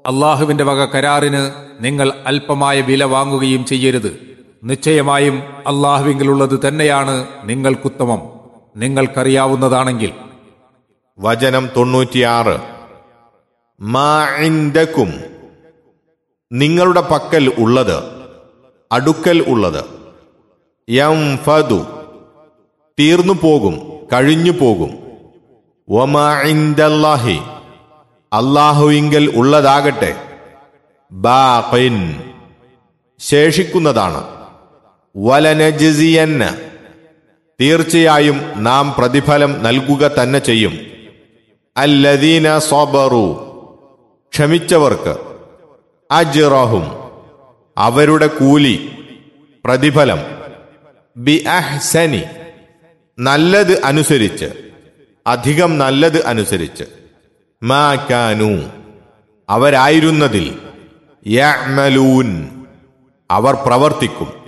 അള്ളാഹുവിന്റെ വക കരാറിന് നിങ്ങൾ അല്പമായ വില വാങ്ങുകയും ചെയ്യരുത് നിശ്ചയമായും അള്ളാഹുവിങ്കിലുള്ളത് തന്നെയാണ് നിങ്ങൾക്കുത്തമം നിങ്ങൾക്കറിയാവുന്നതാണെങ്കിൽ വചനം തൊണ്ണൂറ്റിയാറ് മാ ഇൻദക്കും നിങ്ങളുടെ പക്കൽ ഉള്ളത് അടുക്കൽ ഉള്ളത് യംഫദു തീർന്നു പോകും കഴിഞ്ഞു പോകും വമാ ഇൻദല്ലാഹി അള്ളാഹുവിങ്കൽ ഉള്ളതാകട്ടെ ബാഖിൻ ശേഷിക്കുന്നതാണ് വലനജിസിയന്ന തീർച്ചയായും നാം പ്രതിഫലം നൽകുക തന്നെ ചെയ്യും അല്ലദീന സോബറു ക്ഷമിച്ചവർക്ക് അജിറഹും അവരുടെ കൂലി പ്രതിഫലം ബി അഹ്സനി നല്ലത് അനുസരിച്ച് അധികം നല്ലത് അനുസരിച്ച് മാ കാനു അവരായിരുന്നതിൽ യഅ്മലൂൻ അവർ പ്രവർത്തിക്കും